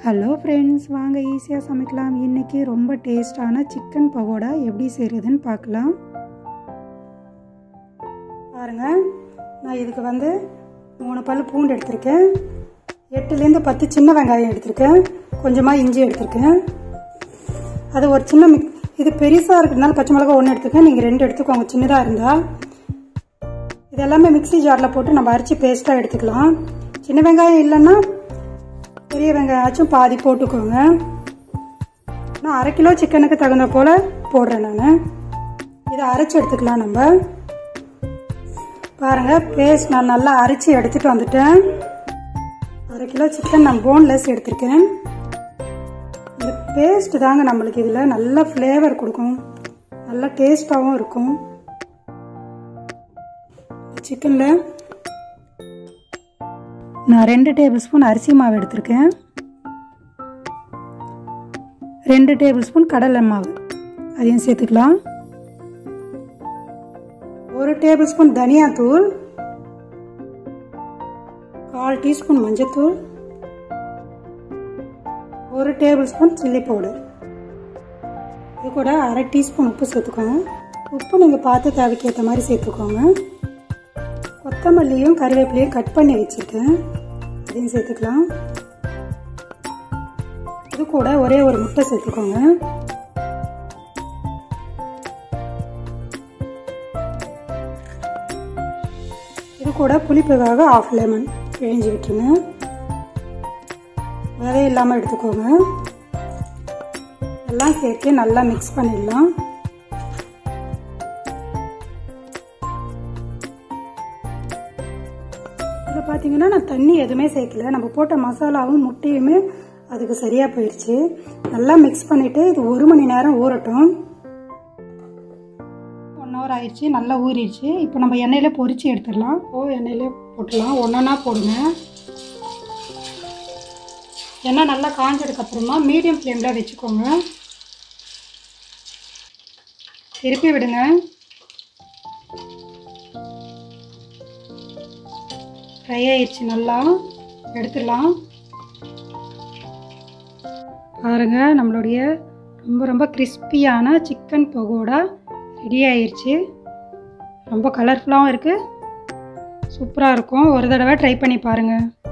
hello friends வாங்க ஈஸியாக சமைக்கலாம் இன்றைக்கி ரொம்ப டேஸ்டான சிக்கன் பகோடா எப்படி செய்கிறதுன்னு பார்க்கலாம் பாருங்கள் நான் இதுக்கு வந்து மூணு பல் பூண்டு எடுத்திருக்கேன் எட்டுலேருந்து பத்து சின்ன வெங்காயம் எடுத்திருக்கேன் கொஞ்சமாக இஞ்சி எடுத்திருக்கேன் அது ஒரு சின்ன மிக் இது பெருசாக இருக்கிறதுனால பச்சை மிளகா ஒன்று எடுத்துக்கேன் நீங்கள் ரெண்டு எடுத்துக்கோங்க சின்னதாக இருந்தால் இது எல்லாமே மிக்ஸி ஜாரில் போட்டு நம்ம அரைச்சி பேஸ்ட்டாக எடுத்துக்கலாம் சின்ன வெங்காயம் இல்லைன்னா பெரிய வெங்காயச்சும் பாதி போட்டுக்கோங்க நான் அரை கிலோ சிக்கனுக்கு தகுந்த போல் போடுறேன் நான் இதை அரைச்சி எடுத்துக்கலாம் நம்ம பாருங்கள் பேஸ்ட் நான் நல்லா அரைச்சி எடுத்துகிட்டு வந்துட்டேன் அரை கிலோ சிக்கன் நான் போன்லெஸ் எடுத்திருக்கேன் இந்த பேஸ்ட் தாங்க நம்மளுக்கு இதில் நல்ல ஃப்ளேவர் கொடுக்கும் நல்ல டேஸ்ட்டாகவும் இருக்கும் சிக்கனில் நான் ரெண்டு டேபிள் ஸ்பூன் அரிசி மாவு எடுத்திருக்கேன் ரெண்டு டேபிள் ஸ்பூன் கடலை மாவு அதையும் சேர்த்துக்கலாம் ஒரு டேபிள் ஸ்பூன் தனியாத்தூள் கால் டீஸ்பூன் மஞ்சத்தூள் ஒரு டேபிள் ஸ்பூன் சில்லி பவுடர் இது கூட அரை டீஸ்பூன் உப்பு சேர்த்துக்கோங்க உப்பு நீங்கள் பார்த்து தேவைக்கு ஏற்ற மாதிரி சேர்த்துக்கோங்க கொத்தமல்லியும் கருவேப்பிலையும் கட் பண்ணி வச்சுருக்கேன் அதையும் சேர்த்துக்கலாம் இது கூட ஒரே ஒரு முட்டை சேர்த்துக்கோங்க இது கூட புளிப்புக்காக ஆஃப் லெமன் பிழிஞ்சு விட்டுருங்க விதை இல்லாமல் எடுத்துக்கோங்க எல்லாம் சேர்த்து நல்லா மிக்ஸ் பண்ணிடலாம் இதில் பார்த்தீங்கன்னா நான் தண்ணி எதுவுமே சேர்க்கல நம்ம போட்ட மசாலாவும் முட்டையுமே அதுக்கு சரியாக போயிடுச்சு நல்லா மிக்ஸ் பண்ணிவிட்டு இது ஒரு மணி நேரம் ஊறட்டும் ஒன் ஹவர் ஆயிடுச்சு நல்லா ஊறிடுச்சு இப்போ நம்ம எண்ணெயில் பொரிச்சு எடுத்துடலாம் ஓ எண்ணெயில் போட்டுடலாம் ஒன்றா போடுங்க எண்ணெய் நல்லா காஞ்சதுக்கப்புறமா மீடியம் ஃப்ளேமில் வச்சுக்கோங்க திருப்பி விடுங்க ஃப்ரை ஆயிடுச்சு நல்லா எடுத்துடலாம் பாருங்க நம்மளுடைய ரொம்ப ரொம்ப கிறிஸ்பியான சிக்கன் பகோடா ரெடி ஆயிடுச்சு ரொம்ப கலர்ஃபுல்லாகவும் இருக்குது சூப்பராக இருக்கும் ஒரு தடவை ட்ரை பண்ணி பாருங்கள்